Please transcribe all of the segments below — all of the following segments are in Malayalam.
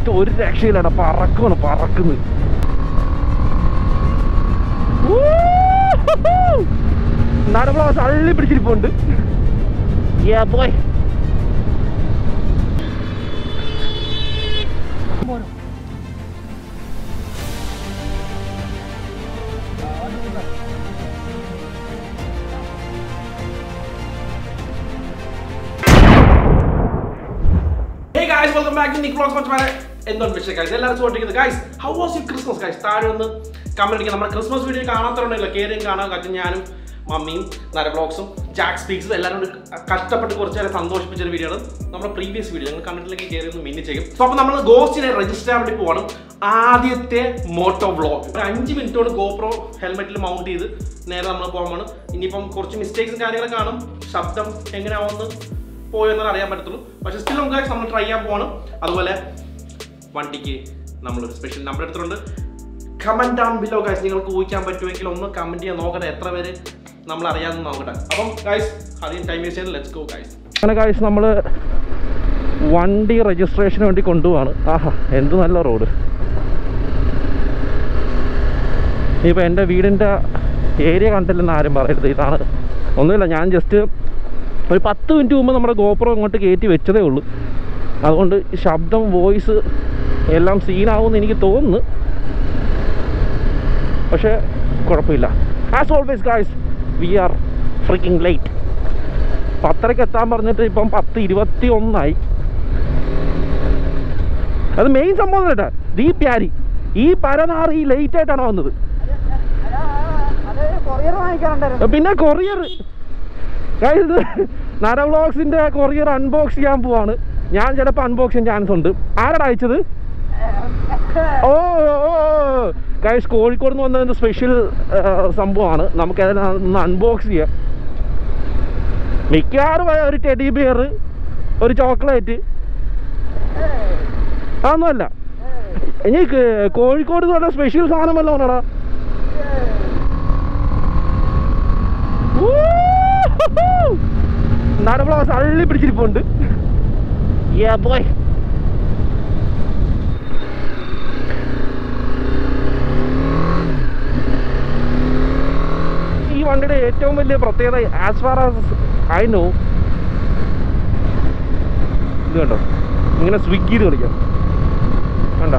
കാറ്റ് ഒരു രക്ഷയില്ലടാ പറക്കുവാണ് പറക്കുന്നത് നടപ്പള തള്ളി പിടിച്ചിരിപ്പുണ്ട് Yeah, boy. Hey guys, welcome back to Nick Vlogs മച്ചമാരെ എന്താണ് വിഷയം ഗൈസ് എല്ലാവരും സുഖമായിട്ടിരിക്കുന്നത് guys how was you Christmas guys താഴെ ഒന്ന് കമന്റ് അടിക്കുക നമ്മുടെ ക്രിസ്മസ് വീഡിയോ കാണാത്തവരുണ്ടല്ലോ കേരയും കാണാൻ കറ്റും ഞാനും മമ്മിയും നര വ്ളോഗ്സും ജാക്ക് സ്പീക്സും എല്ലാവരും കൂടി കഷ്ടപ്പെട്ട് കുറച്ച് നേരം സന്തോഷിപ്പിച്ച ഒരു വീഡിയോ ആണ് നമ്മുടെ പ്രീവിയസ് വീഡിയോ നിങ്ങൾ കണ്ടിട്ടില്ലെങ്കിൽ കയറി ഒന്ന് മിന്നി ചെയ്യും സോ അപ്പോൾ നമ്മൾ ഗോസ്റ്റിനെ രജിസ്റ്റർ ചെയ്യാൻ വേണ്ടി പോവാണ് ആദ്യത്തെ മോട്ടോ വ്ളോഗ് ഒരു അഞ്ച് മിനിറ്റ് കൊണ്ട് ഗോപ്രോ ഹെൽമെറ്റിൽ മൗണ്ട് ചെയ്ത് നേരെ നമ്മൾ പോകാൻ പോകണം ഇനിയിപ്പം കുറച്ച് മിസ്റ്റേക്സും കാര്യങ്ങളൊക്കെ കാണും ശബ്ദം എങ്ങനെയാവുമെന്ന് പോയെന്നാണ് അറിയാൻ പറ്റത്തുള്ളൂ പക്ഷേ സ്റ്റിൽ നമുക്ക് guys നമ്മൾ ട്രൈ ചെയ്യാൻ പോകണം അതുപോലെ വണ്ടിക്ക് നമ്മളൊരു സ്പെഷ്യൽ നമ്പർ എടുത്തിട്ടുണ്ട് കമന്റ് ഡൗൺ ബിലോ ഗൈസ് നിങ്ങൾക്ക് ഊഹിക്കാൻ പറ്റുമെങ്കിൽ ഒന്ന് കമന്റ് ചെയ്യാൻ നോക്കട്ടെ എത്ര പേര് നമ്മൾ അറിയാമെന്ന് നോക്കട്ടെ അപ്പം ഗൈസ് അധികം ടൈം വേസ്റ്റ് ചെയ്യാൻ ലെറ്റ്സ് ഗോ ഗൈസ് അങ്ങനെ കാഴ്ച നമ്മൾ വണ്ടി രജിസ്ട്രേഷന് വേണ്ടി കൊണ്ടുപോവാണ് ആഹാ എന്ത് നല്ല റോഡ് ഇപ്പോൾ എൻ്റെ വീടിൻ്റെ ഏരിയ കണ്ടില്ലെന്ന് ആരും പറയരുത് ഇതാണ് ഒന്നുമില്ല ഞാൻ ജസ്റ്റ് ഒരു പത്ത് മിനിറ്റ് മുമ്പ് നമ്മുടെ ഗോപുരം ഇങ്ങോട്ട് കയറ്റി വെച്ചതേ ഉള്ളൂ അതുകൊണ്ട് ശബ്ദം വോയിസ് എല്ലാം സീനാവുമെന്ന് എനിക്ക് തോന്നുന്നു പക്ഷേ കുഴപ്പമില്ല as always guys we are freaking late പത്തരക്ക് എത്താൻ പറഞ്ഞിട്ട് ഇപ്പം പത്ത് ഇരുപത്തി ഒന്നായി അത് മെയിൻ സംഭവം കേട്ടാ ദീ പ്യാരി ഈ പരനാറ് ഈ ലേറ്റ് ആയിട്ടാണ് വന്നത് പിന്നെ കൊറിയർ ഇത് നര വ്ളോഗ്സിന്റെ കൊറിയർ അൺബോക്സ് ചെയ്യാൻ പോവാണ് ഞാൻ ചിലപ്പോൾ അൺബോക്സ് ചെയ്യാൻ ചാൻസ് ഉണ്ട് ആരാടാ അയച്ചത് ഓ ഓ ഗൈസ് കോഴിക്കോട് നിന്ന് വന്നതിൻ്റെ സ്പെഷ്യൽ സംഭവമാണ് നമുക്ക് ഒന്ന് അൺബോക്സ് ചെയ്യാം മിക്കവാറും ഒരു ടെഡി ബിയർ ഒരു ചോക്ലേറ്റ് അതൊന്നുമല്ല ഇനി ക- കോഴിക്കോട് നിന്ന് സ്പെഷ്യൽ സാധനം വല്ലതും ഉണ്ടടാ നടപ്പള തള്ളി പിടിച്ചിരിപ്പുണ്ട് Yeah, boy. ഈ വണ്ടിയുടെ ഏറ്റവും വലിയ പ്രത്യേകത as far as I know ഇത് കണ്ടോ ഇങ്ങനെ സ്വിഗ്ഗിയിൽ കളിക്കാം കണ്ടോ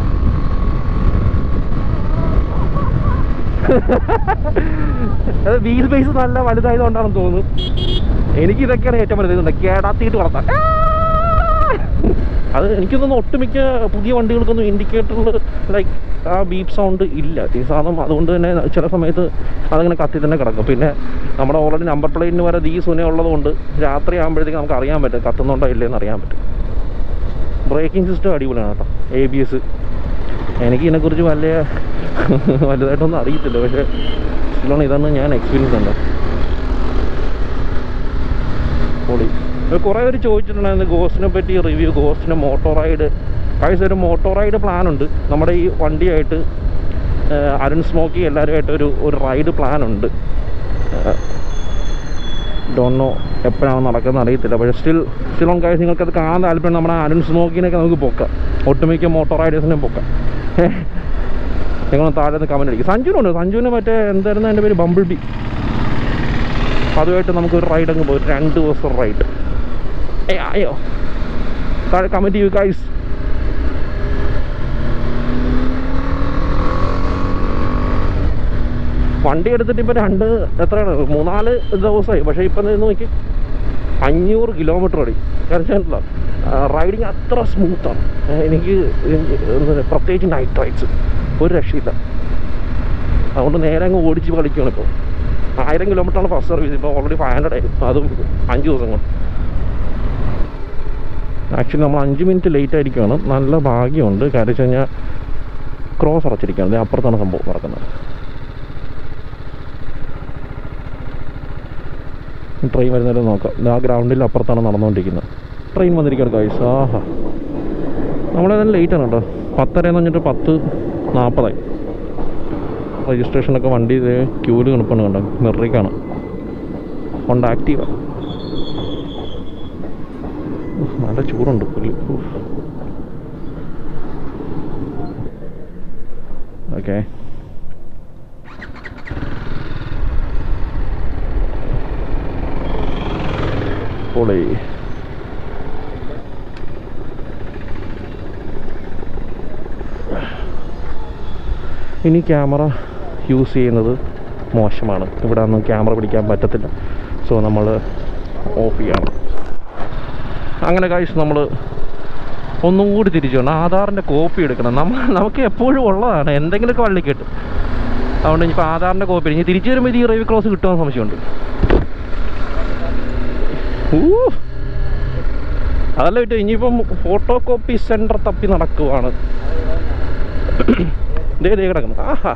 അത് വീൽ ബേസ് നല്ല വലുതായതുകൊണ്ടാണെന്ന് തോന്നുന്നു എനിക്ക് ഇതൊക്കെയാണ് ഏറ്റവും വലുത് കേടാത്തിയിട്ട് വളർത്താൻ അത് എനിക്ക് തോന്നുന്നു ഒട്ടുമിക്ക പുതിയ വണ്ടികൾക്കൊന്നും ഇൻഡിക്കേറ്ററിൽ ലൈക്ക് ആ ബീപ്പ് സൗണ്ട് ഇല്ല ഈ സാധനം അതുകൊണ്ട് തന്നെ ചില സമയത്ത് അതങ്ങനെ കത്തി തന്നെ കിടക്കും പിന്നെ നമ്മുടെ ഓൾറെഡി നമ്പർ പ്ലേറ്റിന് വരെ ഈ സുന ഉള്ളതുകൊണ്ട് രാത്രി ആകുമ്പോഴത്തേക്ക് നമുക്ക് അറിയാൻ പറ്റും കത്തുന്നുണ്ടോ ഇല്ലയെന്ന് അറിയാൻ പറ്റും ബ്രേക്കിംഗ് സിസ്റ്റം അടിപൊളിയാണ് കേട്ടോ എ ബി എസ് എനിക്ക് ഇതിനെക്കുറിച്ച് വലിയ വലുതായിട്ടൊന്നും അറിയത്തില്ല പക്ഷേ സ്റ്റിലാണ് ഇതാണ് ഞാൻ എക്സ്പീരിയൻസ് ഉണ്ട് പൊളി അത് കുറേ പേര് ചോദിച്ചിട്ടുണ്ടായിരുന്നു ഗോസ്റ്റിനെ പറ്റി റിവ്യൂ ഗോസ്റ്റിൻ്റെ മോട്ടോ റൈഡ് കാഴ്ച ഒരു മോട്ടോ റൈഡ് പ്ലാൻ ഉണ്ട് നമ്മുടെ ഈ വണ്ടിയായിട്ട് ഏഹ്, അരുൺ സ്മോക്കി എല്ലാവരുമായിട്ട് ഒരു ഒരു റൈഡ് പ്ലാൻ ഉണ്ട് ഡോണോ എപ്പോഴാണ് നടക്കുന്നത് അറിയത്തില്ല പക്ഷേ സ്റ്റിൽ സ്റ്റിൽ ഓൺ കാഴ്ച നിങ്ങൾക്കത് കാണാൻ താല്പര്യം നമ്മുടെ അരുൺ സ്മോക്കിനൊക്കെ നമുക്ക് പൊക്കാം ഒട്ടുമിക്ക മോട്ടോ റൈഡേഴ്സിനെ പൊക്കാം നിങ്ങൾ താഴെ നിന്ന് കമൻറ്റ് അടിക്കും സഞ്ജുനുണ്ട് സഞ്ജുവിന് മറ്റേ എന്തായിരുന്നു എൻ്റെ പേര് ബമ്പിൾ ബി അതുമായിട്ട് നമുക്കൊരു റൈഡ് അങ്ങ് പോയി രണ്ട് ദിവസം റൈഡ് ഏ അയ്യോ താഴെ കമൻറ്റ് ചെയ്യൂ ഗൈസ് വണ്ടി എടുത്തിട്ട് ഇപ്പം രണ്ട് എത്രയാണ് മൂന്നാല് ദിവസമായി പക്ഷേ ഇപ്പം നിന്ന് നോക്കി അഞ്ഞൂറ് കിലോമീറ്റർ ഓടി കാരണം റൈഡിങ് അത്ര സ്മൂത്താണ് എനിക്ക് എന്താ പറയുക, പ്രത്യേകിച്ച് നൈറ്റ് റൈഡ്സ് ഒരു രക്ഷയില്ല അതുകൊണ്ട് നേരെ അങ്ങ് ഓടിച്ച് കളിക്കുകയാണ് ഇപ്പോൾ ആയിരം കിലോമീറ്ററാണ് ഫസ്റ്റ് സർവീസ് ഇപ്പോൾ ഓൾറെഡി ഫൈവ് ഹൺഡ്രഡ് ആയി അതും അഞ്ച് ദിവസം കൊണ്ട് ആക്ച്വലി നമ്മൾ അഞ്ച് മിനിറ്റ് ലേറ്റ് ആയിരിക്കുകയാണ് നല്ല ഭാഗ്യമുണ്ട് കാര്യം വെച്ച് കഴിഞ്ഞാൽ ക്രോസ് അടച്ചിരിക്കുകയാണ് ദേ അപ്പുറത്താണ് സംഭവം നടക്കുന്നത് ട്രെയിൻ വരുന്നവരെ നോക്കാം ദേ ആ ഗ്രൗണ്ടിൽ അപ്പുറത്താണ് നടന്നുകൊണ്ടിരിക്കുന്നത് ട്രെയിൻ വന്നിരിക്കുകയാണ് ഗൈസ് ആഹാ നമ്മളേതായാലും ലേറ്റ് ആണ് കേട്ടോ പത്തര എന്ന് പറഞ്ഞിട്ട് പത്ത് നാൽപ്പതായി രജിസ്ട്രേഷനൊക്കെ വണ്ടി ഇത് ക്യൂല് കിടപ്പുണ്ട് കണ്ടോ മെറിക്കാണ് ഹോണ്ട ആക്റ്റീവ നല്ല ചൂടുണ്ട് പുല്ല് ഉഫ്. ഓക്കെ പൊളി ഇനി ക്യാമറ യൂസ് ചെയ്യുന്നത് മോശമാണ് ഇവിടെ ഒന്നും ക്യാമറ പിടിക്കാൻ പറ്റത്തില്ല സോ നമ്മൾ ഓഫ് ചെയ്യണം അങ്ങനെ കാഴ്ച നമ്മൾ ഒന്നും കൂടി തിരിച്ചു വേണം ആധാറിൻ്റെ കോപ്പി എടുക്കണം നമ്മൾ നമുക്ക് എപ്പോഴും ഉള്ളതാണ് എന്തെങ്കിലുമൊക്കെ വള്ളി കിട്ടും അതുകൊണ്ട് ഇനിയിപ്പോൾ ആധാറിൻ്റെ കോപ്പി ഇനി തിരിച്ചു വരുമ്പോൾ ഇത് ഈ റേവ് ക്രോസ് കിട്ടുമെന്ന് സംശയമുണ്ട് ഊ അതല്ല വിട്ടു ഇനിയിപ്പം ഫോട്ടോ കോപ്പി സെൻറ്റർ തപ്പി നടക്കുവാണ് ദേ ദേ കിടക്കുന്നു ആഹാ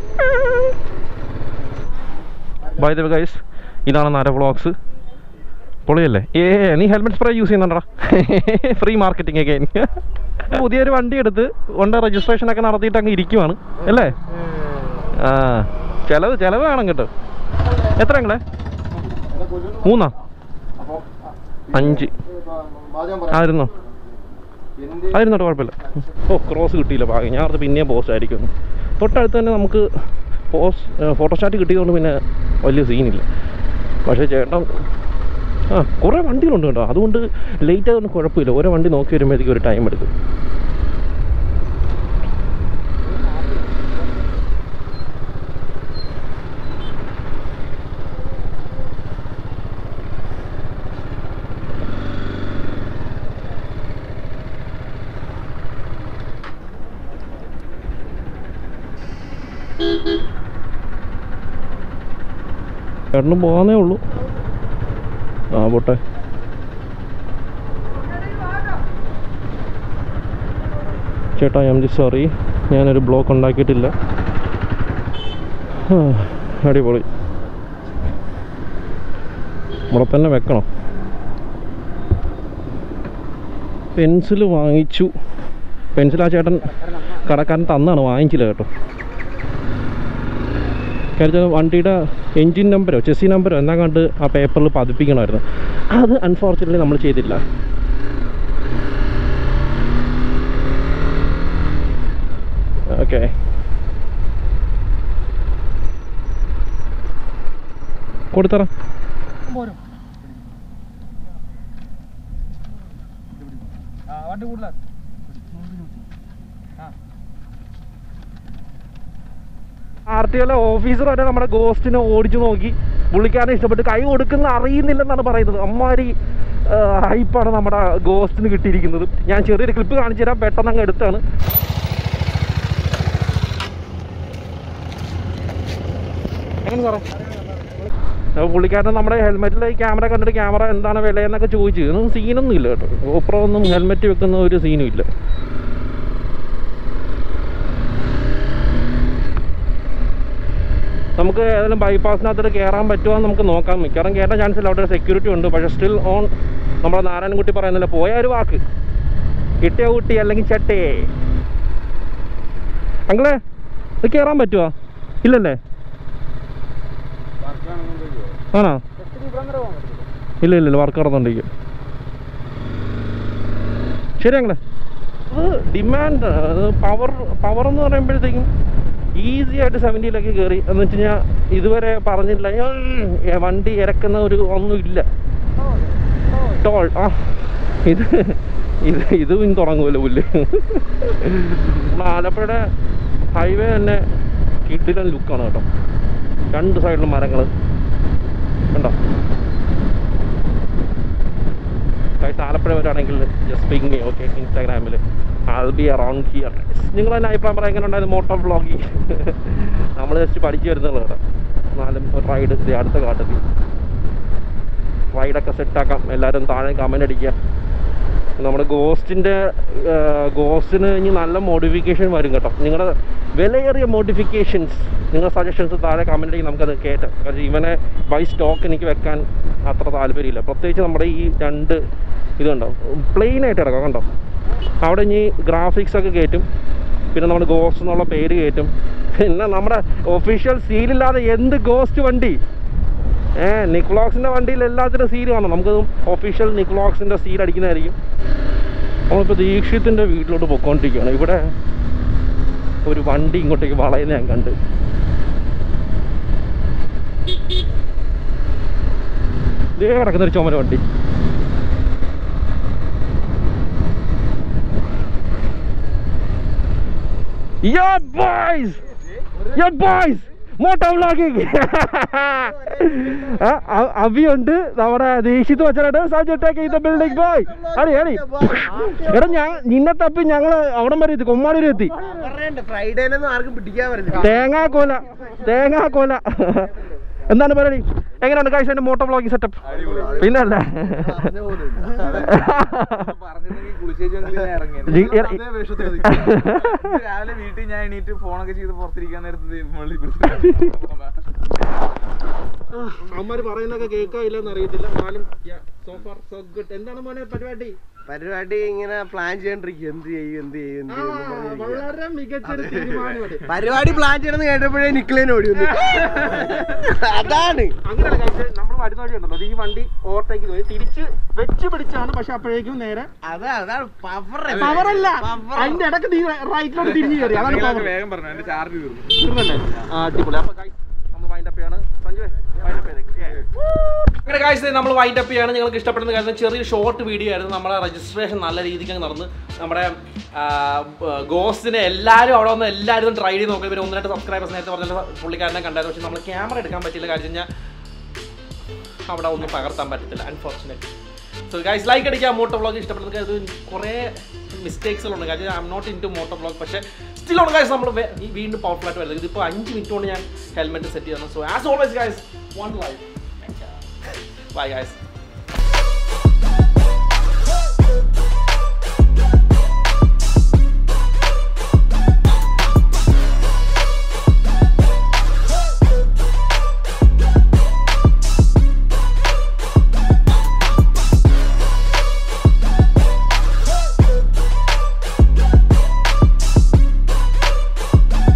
ബൈ ദ ഗൈസ് ഇതാണ് നര വ്ളോഗ്സ് പൊളിയല്ലേ ഏ നീ ഹെൽമെറ്റ് സ്പ്രേ യൂസ് ചെയ്യുന്നുണ്ടടാ ഫ്രീ മാർക്കറ്റിംഗ് ഒക്കെ പുതിയൊരു വണ്ടി എടുത്ത് കൊണ്ട് രജിസ്ട്രേഷൻ ഒക്കെ നടത്തിയിട്ട് അങ്ങ് ഇരിക്കുവാണ് അല്ലേ ആ ചിലവ് ചിലവ് വേണം കേട്ടോ എത്ര നിങ്ങളെ മൂന്നാ അഞ്ച് ആയിരുന്നോ ആയിരുന്നോട്ടോ കുഴപ്പമില്ല ഓ ക്രോസ് കിട്ടിയില്ല ഭാഗ്യം ഞാൻ അടുത്ത് പിന്നെയും പോസ്റ്റ് ആയിരിക്കും തൊട്ടടുത്ത് തന്നെ നമുക്ക് പോസ്റ്റ് ഫോട്ടോസ്റ്റാറ്റ് കിട്ടിയതുകൊണ്ട് പിന്നെ വലിയ സീനില്ല പക്ഷേ ചേട്ടൻ ആ കുറേ വണ്ടികളുണ്ട് കേട്ടോ അതുകൊണ്ട് ലേറ്റ് ആയതുകൊണ്ട് കുഴപ്പമില്ല ഓരോ വണ്ടി നോക്കി വരുമ്പോഴത്തേക്കും ഒരു ടൈം എടുക്കും ചേട്ടനും പോകാന്നേ ഉള്ളൂ ആ പോട്ടെ ചേട്ടാ എം ജി സോറി ഞാനൊരു ബ്ലോക്ക് ഉണ്ടാക്കിയിട്ടില്ല ആ, അടിപൊളി ഇവിടെ തന്നെ വെക്കണം പെൻസിൽ വാങ്ങിച്ചു പെൻസിൽ ആ ചേട്ടൻ കടക്കാരൻ തന്നാണ് വാങ്ങിച്ചില്ല കേട്ടോ കാര്യം വണ്ടിയുടെ എൻജിൻ നമ്പരോ ചെസ്സി നമ്പരോ എന്നാ കണ്ട് ആ പേപ്പറിൽ പതിപ്പിക്കണമായിരുന്നു അത് അൺഫോർച്ചുനേറ്റ്ലി നമ്മൾ ചെയ്തില്ല ഓക്കെ കൊടുത്തറ പോരും ആ വണ്ടി കൂടുതലാണ് ആർ ടി ഒയിലെ ഓഫീസർ വരെ നമ്മുടെ ഗോസ്റ്റിനെ ഓടിച്ചു നോക്കി പുള്ളിക്കാരനെ ഇഷ്ടപ്പെട്ട് കൈ കൊടുക്കുന്ന അറിയുന്നില്ലെന്നാണ് പറയുന്നത് അമ്മാരി ഹൈപ്പാണ് നമ്മുടെ ഗോസ്റ്റിന് കിട്ടിയിരിക്കുന്നത് ഞാൻ ചെറിയൊരു ക്ലിപ്പ് കാണിച്ചു തരാം പെട്ടെന്ന് അങ്ങ് എടുത്താണ് എങ്ങനെ സാറേ അപ്പോൾ പുള്ളിക്കാരൻ നമ്മുടെ ഹെൽമെറ്റിൽ ഈ ക്യാമറ കണ്ടിട്ട് ക്യാമറ എന്താണ് വില എന്നൊക്കെ ചോദിച്ചു ഒന്നും സീനൊന്നും ഇല്ല കേട്ടോ ഗോപ്രോ ഒന്നും ഹെൽമെറ്റ് വെക്കുന്ന ഒരു സീനും ഇല്ല നമുക്ക് ഏതെങ്കിലും ബൈപ്പാസിനകത്തോട്ട് കയറാൻ പറ്റുമോ എന്ന് നമുക്ക് നോക്കാം മിക്കവാറും കയറാൻ ചാൻസ് ഇല്ല അവിടെ സെക്യൂരിറ്റി ഉണ്ട് പക്ഷേ സ്റ്റിൽ ഓൺ നമ്മുടെ നാരായണൻകുട്ടി പറയുന്നില്ല പോയ ഒരു വാക്ക് കിട്ടിയോ കുട്ടി അല്ലെങ്കിൽ ചട്ടേ അങ്ങളെ ഇത് കയറാൻ പറ്റുമോ ഇല്ലല്ലേ ആണോ ഇല്ല ഇല്ല ഇല്ല വർക്ക് നടന്നുകൊണ്ടിരിക്കും ശരി അങ്ങളെ അത് ഡിമാൻഡ് പവർ പവർ എന്ന് പറയുമ്പോഴത്തേക്കും ഈസി ആയിട്ട് സെവൻറ്റിയിലൊക്കെ കയറി എന്ന് വെച്ച് കഴിഞ്ഞാൽ ഇതുവരെ പറഞ്ഞില്ല "ഉം, ഏ, വണ്ടി ഇറക്കുന്ന ഒരു ഒന്നുമില്ല ടോൾ ആ ഇത് ഇത് ഇതും ഇനി തുടങ്ങുമല്ലോ പുല്ല് നമ്മുടെ ആലപ്പുഴയുടെ ഹൈവേ തന്നെ കിഡിലൻ ലുക്കാണ് കേട്ടോ രണ്ട് സൈഡിലും മരങ്ങൾ കണ്ടോ ഗൈസ് ആലപ്പുഴ വരാണെങ്കിൽ ജസ്റ്റ് പിങ് മീ ഓക്കെ ഇൻസ്റ്റാഗ്രാമിൽ ആൽ ബി അറൗണ്ട് ഹിയർ നിങ്ങൾ തന്നെ അഭിപ്രായം പറയാൻ എങ്ങനെ ഉണ്ടായത് മോട്ടോ വ്ളോഗിങ് നമ്മൾ ജസ്റ്റ് പഠിച്ചു വരുന്നുള്ളൂ കേട്ടോ നാലും റൈഡ് അടുത്ത കാട്ടത്തിൽ റൈഡൊക്കെ സെറ്റാക്കാം എല്ലാവരും താഴെ കമൻ്റ് അടിക്കുക നമ്മുടെ ഗോസ്റ്റിൻ്റെ ഗോസ്റ്റിന് ഇനി നല്ല മോഡിഫിക്കേഷൻ വരും കേട്ടോ നിങ്ങളുടെ വിലയേറിയ മോഡിഫിക്കേഷൻസ് നിങ്ങളുടെ സജഷൻസ് താഴെ കമൻ്റ് അടിക്കും നമുക്കത് കയറ്റാം കാരണം ഇവനെ ബൈ സ്റ്റോക്ക് എനിക്ക് വെക്കാൻ അത്ര താല്പര്യമില്ല പ്രത്യേകിച്ച് നമ്മുടെ ഈ രണ്ട് ഇതുണ്ടോ പ്ലെയിൻ ആയിട്ട് കിടക്കാം കണ്ടോ അവിടെ ഇനി ഗ്രാഫിക്സ് ഒക്കെ കയറ്റും പിന്നെ നമ്മുടെ ഗോസ്റ്റ് എന്നുള്ള പേര് കയറ്റും പിന്നെ നമ്മുടെ ഒഫീഷ്യൽ സീലില്ലാതെ എന്ത് ഗോസ്റ്റ് വണ്ടി ഏ നിക്ലോക്സിൻ്റെ വണ്ടിയിൽ എല്ലാത്തിനും സീൽ കാണും നമുക്കത് ഒഫീഷ്യൽ നിക്ലോക്സിൻ്റെ സീൽ അടിക്കുന്നതായിരിക്കും നമ്മളിപ്പോൾ ദീക്ഷിത്തിൻ്റെ വീട്ടിലോട്ട് പൊയ്ക്കൊണ്ടിരിക്കുകയാണ് ഇവിടെ ഒരു വണ്ടി ഇങ്ങോട്ടേക്ക് വളയുന്ന ഞാൻ കണ്ട് ഇതേ കിടക്കുന്നൊരു ചുമര വണ്ടി Yeah, boys! Yeah, boys! Moto vlogging അഭിയുണ്ട് നമ്മുടെ ദേശിത്ത് വെച്ചിട്ട് സജുട്ടേക്ക് ഇത് ബിൽഡിംഗ് ബോയ് അടി അടി എടാ ഞാൻ നിന്നെ തപ്പി ഞങ്ങള് അവിടം വരെ എത്തി കൊമ്മാടി എത്തി ഫ്രൈഡേനൊന്നും ആർക്കും പിടിക്കാൻ പറ്റില്ല തേങ്ങാക്കോല തേങ്ങാക്കോല എന്താണ് പരിപാടി എങ്ങനെയുണ്ട് കാഴ്ച എന്റെ മോട്ടോ വ്ളോഗിങ് സെറ്റപ്പ് പിന്നല്ല പറഞ്ഞിരുന്നെങ്കിൽ കുളിച്ചേച്ചെങ്കിലും ഞാൻ ഇറങ്ങിയത്. ജി- എ- അതേ വേഷത്തിൽ നിൽക്കും. ഇന്ന് രാവിലെ വീട്ടിൽ ഞാൻ എണീറ്റ് ഫോണൊക്കെ ചെയ്ത് പുറത്തിരിക്കാൻ നേരത്ത് മുകളിൽ പിടിച്ച് അവന്മാര് പറയുന്നൊക്കെ കേൾക്കാനില്ലെന്ന് അറിയത്തില്ല എന്നാലും സോ ഫാർ സോ ഗുഡ് എന്താണ് മോനെ പരിപാടി പരിപാടി ഇങ്ങനെ പ്ലാൻ ചെയ്യണ്ടിരിക്കും എന്ത് ചെയ്യും എന്ത് ചെയ്യും എന്ത് ചെയ്യും എന്ന് പറഞ്ഞിരിക്കുക. വളരെ മികച്ചൊരു തീരുമാനമാണ് പരിപാടി പ്ലാൻ ചെയ്യണമെന്ന് കേട്ടപ്പോഴേ നിക്ലേൻ ഓടി വന്നു അതാണ് അങ്ങനെയല്ല കഴിച്ച് നമ്മൾ വരുന്ന വഴി ഉണ്ടല്ലോ ഈ വണ്ടി ഓവർടേക്ക് പോയി തിരിച്ച് വെച്ച് പിടിച്ചാണ് പക്ഷെ അപ്പോഴേക്കും നേരെ അതാ അതാണ് പവർ പവറല്ല അതിന്റെ ഇടക്ക് നീ റൈറ്റിലോട്ട് തിരിഞ്ഞു കയറി അതാണ് പവർ വേഗം പറഞ്ഞു എന്റെ ചാർജ് തീർന്നു തീർന്നല്ലേ ആ, അടിപൊളി അപ്പൊ guys, നമ്മൾ വൈൻഡ് അപ്പ് ചെയ്യാണ് സഞ്ജു വൈൻഡ് അപ്പ് ചെയ്തേക്ക് അങ്ങനെ കാഴ്ച നമ്മൾ വൈൻഡ് അപ്പ് ചെയ്യാണ് നിങ്ങൾക്ക് ഇഷ്ടപ്പെടുന്ന കാര്യം ചെറിയൊരു ഷോർട്ട് വീഡിയോ ആയിരുന്നു നമ്മളെ രജിസ്ട്രേഷൻ നല്ല രീതിക്ക് അങ്ങ് നടന്ന് നമ്മുടെ ഗോസ്റ്റിനെ എല്ലാവരും അവിടെ വന്ന് എല്ലാവരും ട്രൈ ചെയ്ത് നോക്കി ഇവർ ഒന്ന് രണ്ട് സബ്സ്ക്രൈബേഴ്സ് നേരത്തെ പറഞ്ഞ പുള്ളിക്കാരനെ കണ്ടായിരുന്നു പക്ഷെ നമ്മൾ ക്യാമറ എടുക്കാൻ പറ്റില്ല കാര്യം കഴിഞ്ഞാൽ അവിടെ ഒന്നും പകർത്താൻ പറ്റത്തില്ല അൺഫോർച്ചുനേറ്റ് സോ ഗൈസ് ലൈക്ക് അടിക്കുക മോട്ടോ വ്ളോഗ് ഇഷ്ടപ്പെടുന്ന ഇത് കുറേ മിസ്റ്റേക്സുകളുണ്ട് കാര്യം I'm not into moto vlog പക്ഷേ സ്റ്റിൽ ഉണ്ട് ഗൈസ് നമ്മൾ വീണ്ടും പവർഫുൾ ആയിട്ട് വരുന്നത് ഇതിപ്പോൾ അഞ്ച് മിനിറ്റ് കൊണ്ട് ഞാൻ ഹെൽമെറ്റ് സെറ്റ് ചെയ്യണം so as always guys one life bye guys